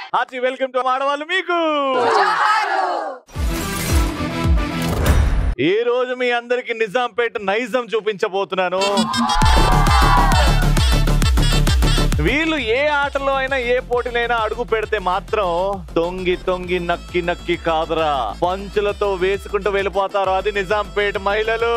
Hearty welcome to ఆడవాళ్ళు మీకు ఈ రోజు మీ అందరికి నిజాంపేట నైజం చూపించబోతున్నాను వీళ్ళు ఏ ఆటలో అయినా ఏ పోటీలైనా అడుగు పెడితే మాత్రం తొంగి తొంగి నక్కి నక్కి కాదురా పంచులతో వేసుకుంటూ వెళ్ళిపోతారు అది నిజాంపేట మహిళలు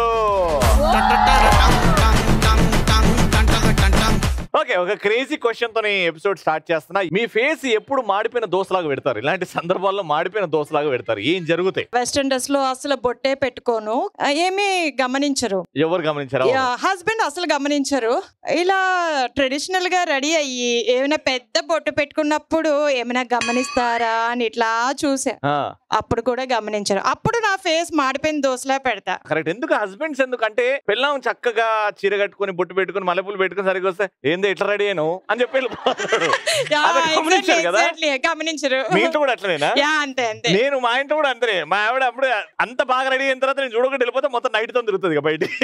ఓకే ఒక క్రేజీ క్వశ్చన్ తోని ఎపిసోడ్ స్టార్ట్ చేస్తున్నా మీ ఫేస్ ఎప్పుడు మాడిపోయిన దోసలాగా పెడతారు ఇలాంటి సందర్భాల్లో మాడిపోయిన దోసలాగా పెడతారు ఏం జరుగుతాయి వెస్టర్న్ డ్రెస్ లో అసలు బొట్టే పెట్టుకోను ఆ, ఏమీ గమనించరు ఎవరు గమనించారా హస్బెండ్ అసలు గమనించరు ఇలా ట్రెడిషనల్ గా రెడీ అయ్యి ఏమైనా పెద్ద బొట్టు పెట్టుకున్నప్పుడు ఏమైనా గమనిస్తారా అని ఇట్లా చూసా అప్పుడు కూడా గమనించరు అప్పుడు నా ఫేస్ మాడిపోయిన దోశలా పెడతా కరెక్ట్ ఎందుకు హస్బెండ్స్ ఎందుకంటే పిల్లం చక్కగా చీర కట్టుకొని బొట్టు పెట్టుకొని మల్లెపూలు పెట్టుకొని సరిగ్గా వస్తే ఏంది ఎట్లా రెడీ అయ్యాను అని చెప్పి వెళ్ళిపోతాడు యా, అదే exactly, గమనించారు కదా exactly, గమనించరు మీ ఇంట్లో కూడా అట్లనేనా యా అంతే అంతే నేను మా ఇంట్లో కూడా అంతే మా ఆవిడ అప్పుడు అంత బాగా రెడీ అయిన తర్వాత నేను చూడకుండా వెళ్ళిపోతే మొత్తం నైట్ తో తిరుగుతుంది ఇక బయట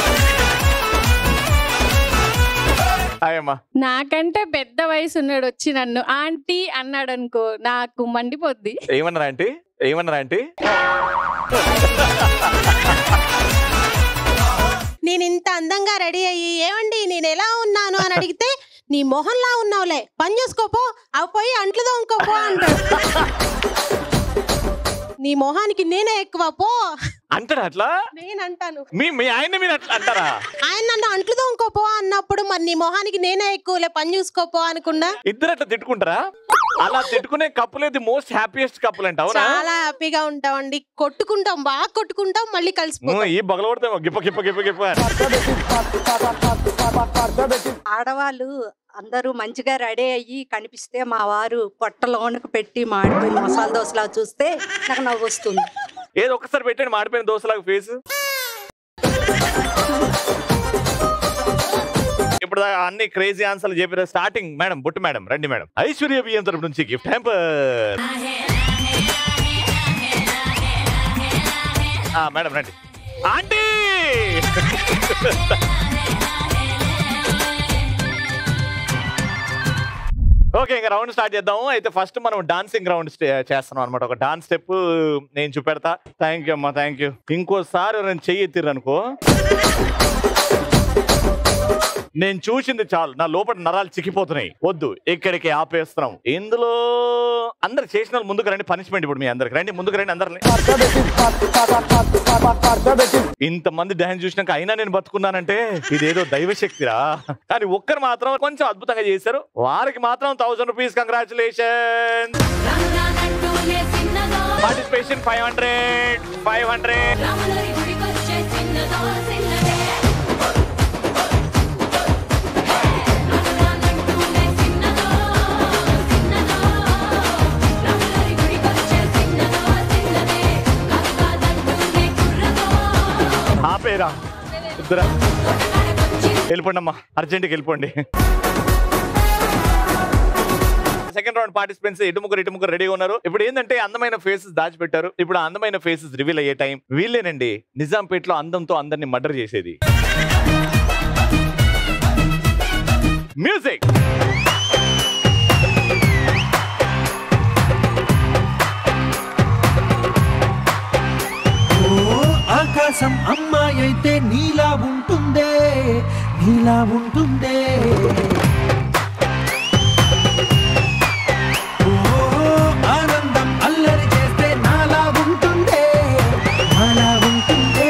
అయ్యమ్మా నాకంటే పెద్ద వయసు ఉన్నాడు వచ్చి నన్ను ఆంటీ అన్నాడు అనుకో నాకు మండిపోద్ది ఏమన్నారా ఆంటీ ఏమన్నారా ఆంటీ నేను ఇంత అందంగా రెడీ అయ్యి ఏమండి నేను ఎలా ఉన్నాను అని అడిగితే నీ మొహంలా ఉన్నావులే పని చేసుకోపో అవి పోయి అంట్లు తోముకోపో అంటాడు నీ మొహానికి నేనే ఎక్కువ పో అంటారా అట్లా నేను అంటాను మీ మీ ఆయన మీరు అట్లా అంటారా ఆయన నన్ను అంట్లు తోముకోపో అన్నప్పుడు మరి నీ మొహానికి నేనే ఎక్కువలే పని చూసుకోపో అనుకున్నా ఇద్దరు అట్లా తిట్టుకుంటారా అలా తిట్టుకునే కప్పులు ఇది మోస్ట్ హ్యాపీయెస్ట్ కప్పులు అంట అవునా చాలా హ్యాపీగా ఉంటామండి కొట్టుకుంటాం బాగా కొట్టుకుంటాం మళ్ళీ నువ్వు కలిసిపోతాం ఈ బగలగొడితే గిప్ప గిప్ప గిప్ప గిప్ప అని. ఆడవాళ్ళు అందరూ మంచిగా రెడీ అయ్యి కనిపిస్తే మా వారు పొట్టలోనకు పెట్టి మాడిపోయిన మసాలా దోశలా చూస్తే నాకు నవ్వు వస్తుంది ఏదో ఒక్కసారి పెట్టండి మాడిపోయిన దోశలాగా ఫేస్ ఇప్పుడు దాకా అన్ని క్రేజీ ఆన్సర్లు చెప్పారు స్టార్టింగ్ మేడం బుట్టు మేడం రండి మేడం ఐశ్వర్య బియ్యం తరపు నుంచి గిఫ్ట్ హ్యాంపర్ మేడం రండి ఆంటీ ఓకే ఇంకా రౌండ్ స్టార్ట్ చేద్దాము అయితే ఫస్ట్ మనం డాన్సింగ్ రౌండ్ చేస్తున్నాం అనమాట ఒక డాన్స్ స్టెప్ నేను చూపెడతా థ్యాంక్ యూ అమ్మా థ్యాంక్ యూ ఇంకోసారి ఎవరైనా చెయ్యి ఎత్తిర్రు అనుకో నేను చూసింది చాలు నా లోపల నరాలు చిక్కిపోతున్నాయి వద్దు ఇక్కడికి ఆపేస్తున్నాం ఇందులో అందరు చేసిన వాళ్ళు ముందుకు రండి పనిష్మెంట్ ఇప్పుడు మీ అందరికి రండి ముందుకు రండి అందరిని ఇంతమంది డాన్స్ చూసినాక అయినా నేను బతుకున్నానంటే ఇదేదో దైవశక్తిరా కానీ ఒక్కరు మాత్రం కొంచెం అద్భుతంగా చేశారు వారికి మాత్రం thousand rupees congratulation participation five hundred five hundred ఆపేరా ఇద్దరా వెళ్ళిపోండి అమ్మా అర్జెంట్కి వెళ్ళిపోండి సెకండ్ రౌండ్ పార్టిసిపెంట్స్ ఇటు ముగ్గురు ఇటు ముగ్గురు రెడీగా ఉన్నారు ఇప్పుడు ఏంటంటే అందమైన ఫేసెస్ దాచిపెట్టారు ఇప్పుడు ఆ అందమైన ఫేసెస్ రివీల్ అయ్యే టైం వీళ్ళేనండి నిజాంపేటలో అందంతో అందరిని మర్డర్ చేసేది మ్యూజిక్ ఓ ఆకాశం అమ్మాయి అయితే నీలా ఉంటుందే నీలా ఉంటుందే ఓ ఆనందం అల్లరి చేస్తే నాలా ఉంటుందే నాలా ఉంటుందే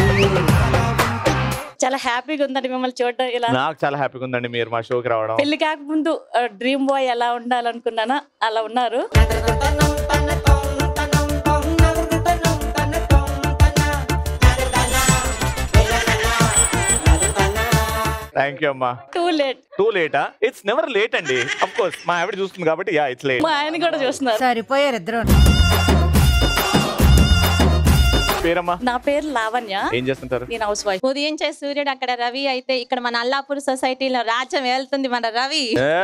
చాలా హ్యాపీగా ఉందండి మిమ్మల్ని చూడడం ఇలా నాకు చాలా హ్యాపీగా ఉందండి మీరు మా షోకి రావడం పెళ్లి కాకముందు డ్రీమ్ బాయ్ ఎలా ఉండాలనుకున్నానా అలా ఉన్నారు థ్యాంక్ యూ అమ్మా టూ లేట్ టూ లేటా ఇట్స్ నెవర్ లేట్ అండి అఫ్ కోర్స్ మా ఆవిడ చూస్తుంది కాబట్టి యా ఇట్స్ లేట్ మా ఆయన కూడా చూస్తున్నారు సరిపోయారు ఇద్దరు పేరమ్మా నా పేరు లావణ్య ఏం చేస్తుంటారు నేను హౌస్ వైఫ్ ఉదయించే సూర్యుడు అక్కడ రవి అయితే ఇక్కడ మన అల్లాపూర్ సొసైటీలో రాజ్యం వెళ్తుంది మన రవి ఏ.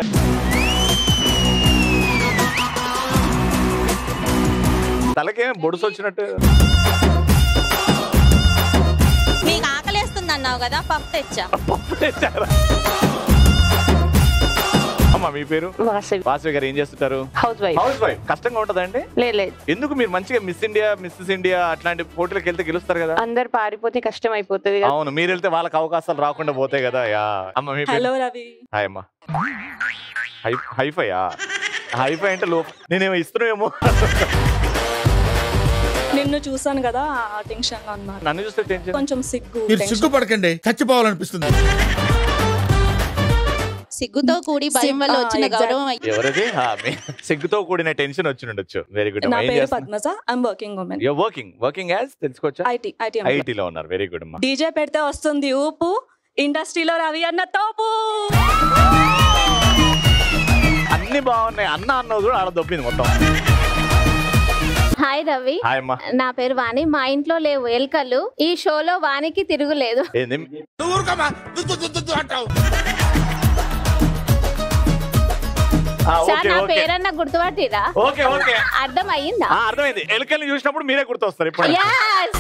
తలకేం బొడుసు వచ్చినట్టు నీకు ఆకలేస్తుంది అన్నావు కదా పప్పు తెచ్చా పప్పు తెచ్చారా అమ్మ పేరమ్మా మీ పేరు వాసవి వాసవి గారు ఏం చేస్తుంటారు హౌస్ వైఫ్ హౌస్ వైఫ్ కష్టంగా ఉంటదండి లేదు లేదు ఎందుకు మీరు మంచిగా మిస్ ఇండియా మిస్సెస్ ఇండియా అట్లాంటి పోటీలకు వెళ్తే గెలుస్తారు కదా అందరు పారిపోతే కష్టం అయిపోతుంది కదా అవును మీరు వెళ్తే వాళ్ళకి అవకాశాలు రాకుండా పోతాయి కదా యా అమ్మ మీ పేరు రవి హాయ్ అమ్మా హై హైఫైయా హైఫై అంటే లో నేనేమో ఇస్తున్నాయేమో నిన్ను చూసాను కదా ఆ టెన్షన్ లో అన్నారు నన్ను చూస్తే టెన్షన్ కొంచెం సిగ్గు మీరు tension. సిగ్గుపడకండి చచ్చిపోవాలనిపిస్తుంది సిగ్గుతో కూడి భయం వల్ల ఆ, వచ్చిన exact. గౌరవం అయ్యి- ఎవరిది ఆ, మీ- సిగ్గుతో కూడిన టెన్షన్ వచ్చి ఉండొచ్చు వెరీ గుడ్ నా ఏం పేరు చేస్తున్నారు పద్మజ ఐమ్ వర్కింగ్ ఉమెన్ యో వర్కింగ్ వర్కింగ్ యాజ్ తెలుసుకోవచ్చా ఐటీ ఐటీ ఐటీలో ఉన్నారు వెరీ గుడ్ అమ్మా డీజే పెడితే వస్తుంది ఊపు ఇండస్ట్రీలో రవి అన్న తోపు అన్ని బాగున్నాయి అన్న అన్నది కూడా ఆడ దొబ్బింది మొత్తం హాయ్ రవి హాయ్ అమ్మా నా పేరు వాణి మా ఇంట్లో లేవు ఎలుకలు ఈ షోలో వానికి తిరుగులేదు ఏంది నువ్వు ఊరుకోమా. దు, దు, దు, దు, దు అంటావు ఆ, సార్ ఓకే నా ఓకే పేరన్నా గుర్తుపట్టిరా ఓకే ఓకే అర్థం అయ్యిందా ఆ, అర్థమైంది ఎలుకల్ని చూసినప్పుడు మీరే గుర్తొస్తారు ఇప్పుడు Yes!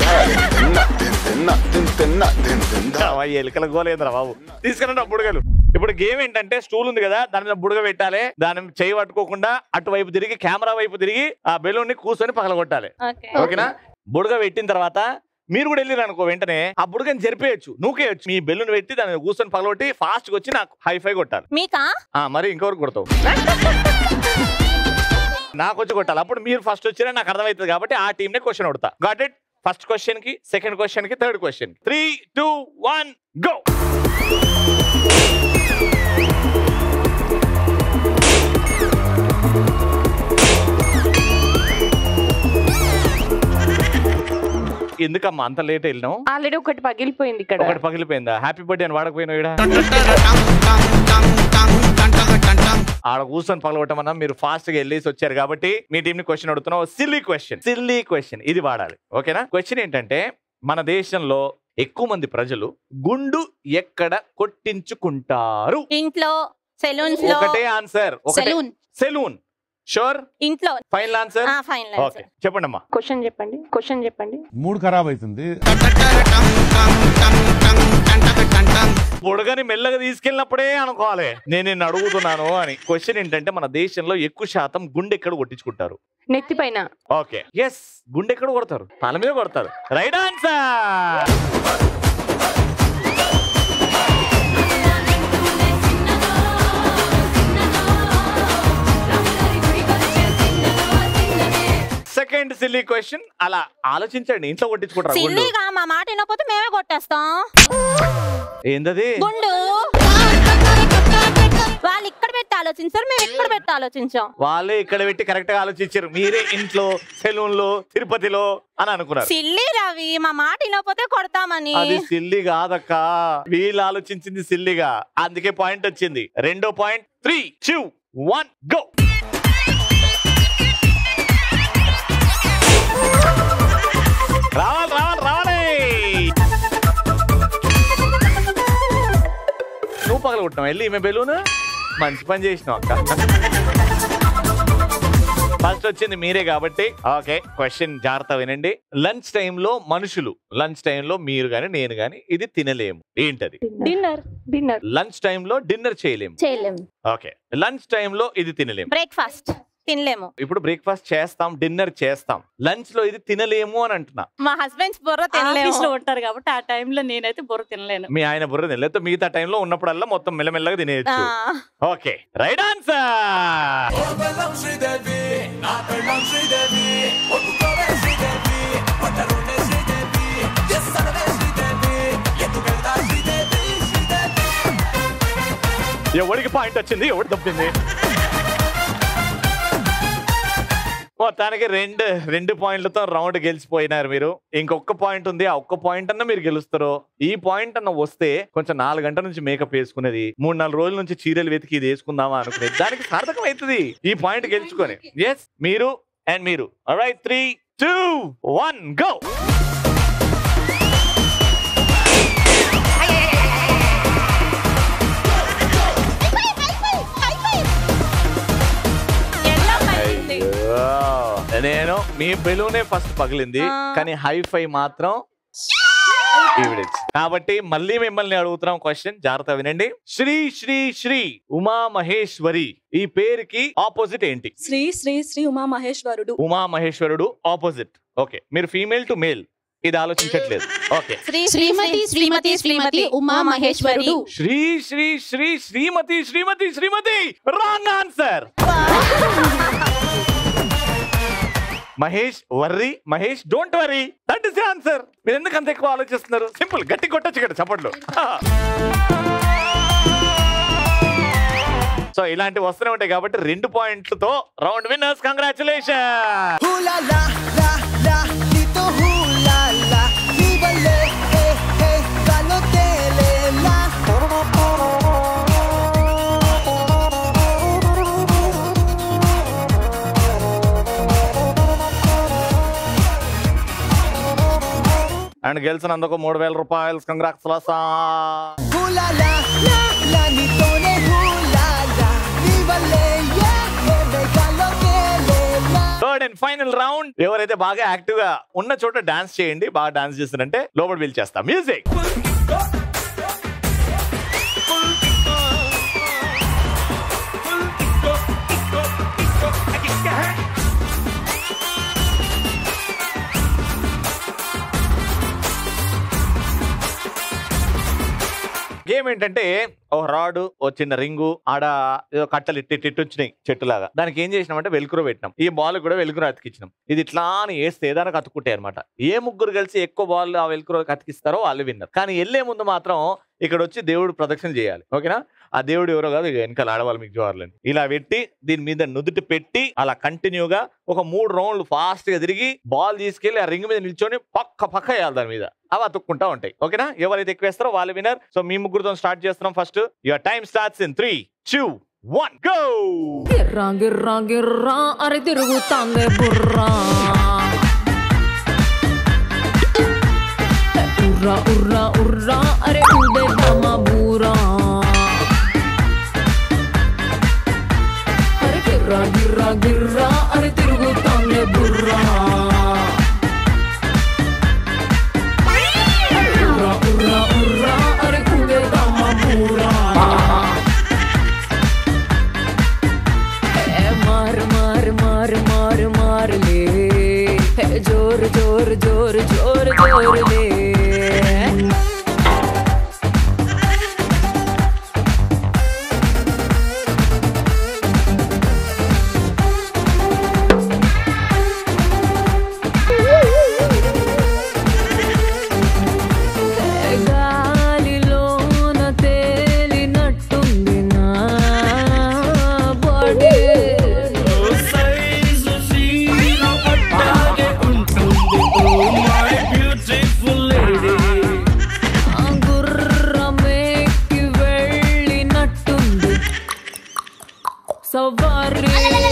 ఆ, ఈ ఎలుకల గోలేంద్రా బాబు తీసుకురండి ఆ బుడగలు ఇప్పుడు గేమ్ ఏంటంటే స్టూల్ ఉంది కదా దాని మీద బుడగ పెట్టాలి దాని మీద చేయి పట్టుకోకుండా అటువైపు తిరిగి కెమెరా వైపు తిరిగి ఆ బెలూన్ ని కూర్చొని పగలగొట్టాలి Okay. ఓకేనా బుడగ పెట్టిన తర్వాత మీరు కూడా వెళ్ళిరు అనుకో వెంటనే ఆ బుడగని జరిపేయచ్చు నూకేయచ్చు మీ బెలూన్ పెట్టి దాని మీద కూర్చొని పగలగొట్టి ఫాస్ట్ గా వచ్చి నాకు హై ఫై కొట్టాలి మీకా ఆ మరి ఇంకొకరు కొడతావు నాకు వచ్చి కొట్టాలి అప్పుడు మీరు ఫస్ట్ వచ్చినా నాకు అర్థమవుతుంది కాబట్టి ఆ టీం నే క్వశ్చన్ కొడతా గాట్ ఇట్ ఫస్ట్ క్వశ్చన్ కి సెకండ్ క్వశ్చన్ కి third question three two one go ఎందుకమ్మా అంత లేట్ వెళ్ళినాం ఆల్రెడీ ఒకటి పగిలిపోయింది ఇక్కడ ఒకటి పగిలిపోయిందా హ్యాపీ బర్త్డే అని వాడకపోయినా ఈడ ఆడ కూర్చొని పగలగొట్టమన్నా మీరు ఫాస్ట్ గా వెళ్ళేసి వచ్చారు కాబట్టి మీ టీం ని క్వశ్చన్ అడుగుతున్నాం సిల్లీ క్వశ్చన్ సిల్లీ క్వశ్చన్ ఇది వాడాలి ఓకేనా క్వశ్చన్ ఏంటంటే మన దేశంలో ఎక్కువ మంది ప్రజలు గుండు ఎక్కడ కొట్టించుకుంటారు ఇంట్లో సెలూన్స్ లో ఒకటే ఆన్సర్ ఒకటే సెలూన్ సెలూన్ షూర్ ఇంట్లో ఫైనల్ ఆన్సర్ ఫైన్ ఓకే చెప్పండి అమ్మా క్వశ్చన్ చెప్పండి క్వశ్చన్ చెప్పండి మూడు ఖరాబ్ అవుతుంది బుడగని మెల్లగా తీసుకెళ్ళినప్పుడే అనుకోవాలి నేను నిన్ను అడుగుతున్నాను అని క్వశ్చన్ ఏంటంటే మన దేశంలో ఎక్కువ శాతం గుండె ఎక్కడ కొట్టించుకుంటారు నెత్తి పైన ఓకే ఎస్ గుండె ఎక్కడ కొడతారు తల మీద కొడతారు right answer second silly question అలా ఆలోచించండి ఇంట్లో కొట్టించుకుంటారు గుండు సిల్లీగా మా మాట వినకపోతే మేమే కొట్టేస్తాం ఏందది గుండు వాళ్ళు ఇక్కడ పెట్టి ఆలోచించారు మేము ఇక్కడ పెట్టి ఆలోచించాం వాళ్ళే ఇక్కడ పెట్టి కరెక్ట్ గా ఆలోచించారు మీరే ఇంట్లో సెలూన్ లో తిరుపతిలో అని అనుకున్నారు సిల్లీ రవి మా మాట వినకపోతే కొడతామని అది సిల్లి కాదక్క వీళ్ళు ఆలోచించింది సిల్లిగా అందుకే పాయింట్ వచ్చింది రెండో point three two one go రావాలి రావాలి రావాలి నువ్వు పగల కొట్టినావు వెళ్ళి ఈమె బెలూన్ మంచి పని చేసినావు అక్క ఫస్ట్ వచ్చింది మీరే కాబట్టి ఓకే క్వశ్చన్ జాగ్రత్త వినండి లంచ్ టైంలో మనుషులు లంచ్ టైంలో మీరు గాని నేను గాని ఇది తినలేము ఏంటది డిన్నర్ డిన్నర్ లంచ్ టైంలో డిన్నర్ చేయలేము చేయలేము ఓకే లంచ్ టైంలో ఇది తినలేము బ్రేక్ఫాస్ట్ తినలేము ఇప్పుడు బ్రేక్ఫాస్ట్ చేస్తాం డిన్నర్ చేస్తాం లంచ్ లో ఇది తినలేము అని అంటున్నా మా హస్బెండ్స్ బుర్ర ఆఫీస్ లో తినలేము ఉంటారు కాబట్టి ఆ టైంలో నేనైతే బుర్ర తినలేను మీ ఆయన బుర్ర తినలేదు మిగతా టైంలో ఉన్నప్పుడల్లా మొత్తం మెల్లమెల్లగా తినేయచ్చు ఆ. ఓకే రైట్ ఆన్సర్ ఎవరికి పాయింట్ వచ్చింది ఎవరు తప్పింది మొత్తానికి రెండు రెండు పాయింట్లతో రౌండ్ గెలిచిపోయినారు మీరు ఇంకొక పాయింట్ ఉంది ఆ ఒక్క పాయింట్ అన్న మీరు గెలుస్తారు ఈ పాయింట్ అన్న వస్తే కొంచెం నాలుగు గంటల నుంచి మేకప్ వేసుకునేది మూడు నాలుగు రోజుల నుంచి చీరలు వెతికి ఇది వేసుకుందామా అనుకునేది దానికి సార్థకం అవుతుంది ఈ పాయింట్ గెలుచుకొని ఎస్ మీరు అండ్ మీరు right three two one go yellow పడింది. నేను మీ బెలూనే ఫస్ట్ పగిలింది ఆ. కానీ హై ఫై మాత్రం ఈవిడెన్స్ కాబట్టి మళ్ళీ మిమ్మల్ని అడుగుతున్నాం క్వశ్చన్ జాగ్రత్త వినండి శ్రీ శ్రీ శ్రీ ఉమా మహేశ్వరి ఈ పేరుకి ఆపోజిట్ ఏంటి శ్రీ శ్రీ శ్రీ ఉమా మహేశ్వరుడు ఉమా మహేశ్వరుడు ఆపోజిట్ ఓకే మీరు ఫీమేల్ టు మేల్ ఇది ఆలోచించట్లేదు ఓకే శ్రీమతి శ్రీమతి శ్రీమతి ఉమా మహేశ్వరుడు శ్రీ శ్రీ శ్రీ శ్రీమతి శ్రీమతి శ్రీమతి wrong answer Mahesh worry Mahesh don't worry that is answer మీరు ఎందుకు అంత ఎక్కువ ఆలోచిస్తున్నారు సింపుల్ గట్టి కొట్టచ్చు ఇక్కడ చప్పట్లు సో ఇలాంటివి వస్తూనే ఉంటాయి కాబట్టి రెండు పాయింట్లతో రౌండ్ విన్నర్స్ కంగ్రాచులేషన్ హూలా లా లా లా నీతో హూలా లా నీ వల్లే ఏ ఏ గాలో తేలేలా అండ్ గెలిచినందుకు మూడు వేల రూపాయలు కంగ్రాట్స్ హూలా లా లా లా నీతోనే హూలా లా నీ వల్లే ఏ ఏ గాలో తేలేలా థర్డ్ అండ్ ఫైనల్ రౌండ్ ఎవరైతే బాగా యాక్టివ్ గా ఉన్న చోట డాన్స్ చేయండి బాగా డాన్స్ చేస్తారంటే లోపల పిలిచేస్తా మ్యూజిక్ గేమ్ ఏంటంటే ఓ రాడ్ ఓ చిన్న రింగు ఆడ ఏదో కట్టలు ఇట్టి ఇట్టి వచ్చినాయి చెట్టులాగా దానికి ఏం చేసినామంటే వెలుకురో పెట్టినాం ఈ బాల్ కూడా వెలుకురో అతికిచ్చినాం ఇది ఇట్లా అని వేస్తే దానికి అతుక్కుంటాయి అనమాట ఏ ముగ్గురు కలిసి ఎక్కువ బాల్ ఆ వెలుకురో అతికిస్తారో వాళ్ళు విన్నారు కానీ వెళ్ళే ముందు మాత్రం ఇక్కడ వచ్చి దేవుడు ప్రదక్షిణ చేయాలి ఓకేనా ఆ దేవుడు ఎవరో కాదు ఇక వెనకాల ఆడవాళ్ళు మీకు చూడాలని ఇలా పెట్టి దీని మీద నుదుటి పెట్టి అలా కంటిన్యూగా ఒక మూడు రౌండ్లు ఫాస్ట్ గా తిరిగి బాల్ తీసుకెళ్లి ఆ రింగ్ మీద నిల్చొని పక్క పక్క వేయాలి దాని మీద అవి అతుక్కుంటా ఉంటాయి ఓకేనా ఎవరైతే ఎక్కువ వేస్తారో వాళ్ళు వినర్ సో మీ ముగ్గురుతో స్టార్ట్ చేస్తున్నాం first your time starts in three two one go గిర్రా గిర్రా గిర్రా అరే తిరుగుతాందే బుర్రా ఉర్రా ఉర్రా ఉర్రా అరే ఊదే తమ బూరా అరే గిర్రా గిర్రా గిర్రా అరే తిరుగుతాందే బుర్రా ఉర్రా ఉర్రా ఉర్రా అరే ఊదే తమ బూరా ए मार मार मार मार मार ले ए जोर जोर जोर जोर जोर ले ఏ గాలిలోన తేలినట్టుంది నా బాడీ ఆ గుర్రమేకి వెళ్ళినట్టుంది సవారీ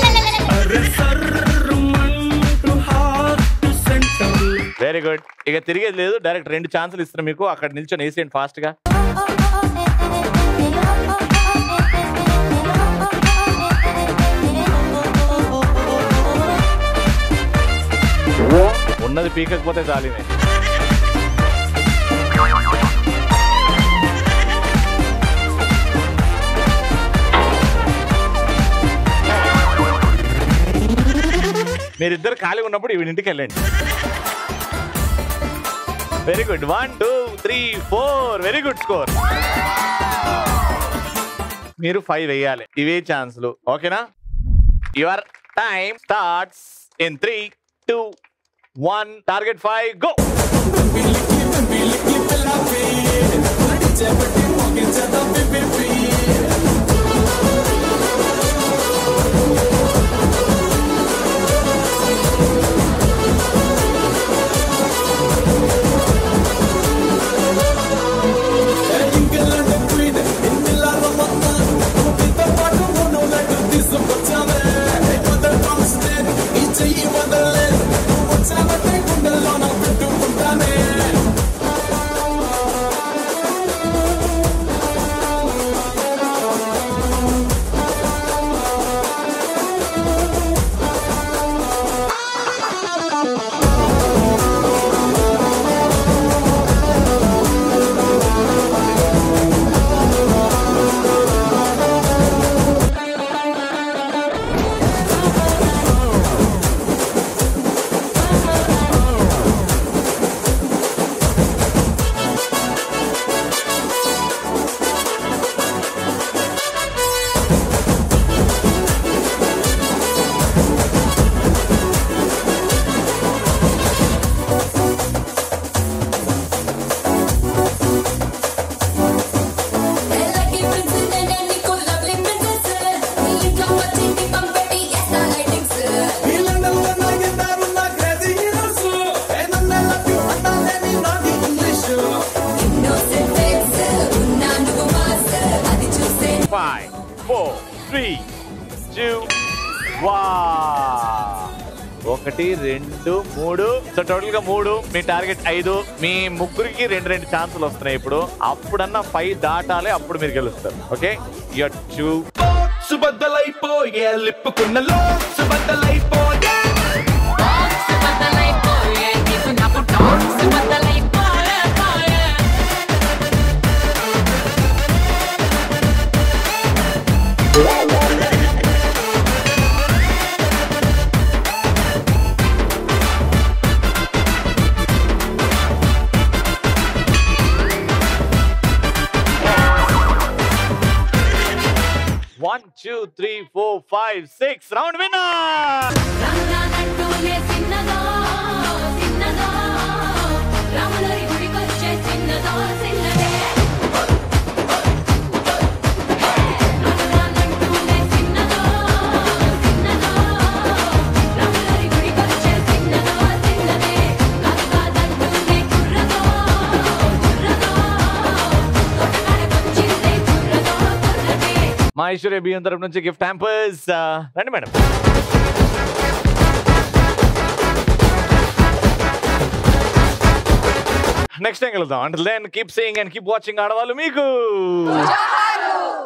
వెరీ గుడ్ ఇక తిరిగేది లేదు డైరెక్ట్ రెండు ఛాన్సులు ఇస్తున్నాం మీకు అక్కడ నిల్చొని వేసేయండి ఫాస్ట్ గా ఉన్నది పీకకపోతే చాలినే మీరిద్దరు ఖాళీ ఉన్నప్పుడు ఈవిడ ఇంటికి వెళ్ళండి very good one two three four very good score మీరు ఫైవ్ వేయాలి ఇవే ఛాన్స్లు ఓకేనా your time starts in three two one target five go పెట్టుకుంటానే వా ఒకటి రెండు మూడు సో టోటల్ గా మూడు మీ టార్గెట్ ఐదు మీ ముగ్గురికి రెండు రెండు ఛాన్సులు వస్తున్నాయి ఇప్పుడు అప్పుడన్నా ఫైవ్ దాటాలి అప్పుడు మీరు గెలుస్తారు ఓకే యూర్ టూ సుబద్దలైపోయే లిప్పుకున్నలో సుబద్దలైపోయే one two three four five six round winner మా ఐశ్వర్య బియ్యం తరపు నుంచి గిఫ్ట్ హ్యాంపర్స్ రండి మేడం నెక్స్ట్ టైం కలుద్దాం అంటే then keep saying and keep watching ఆడవాళ్ళు మీకు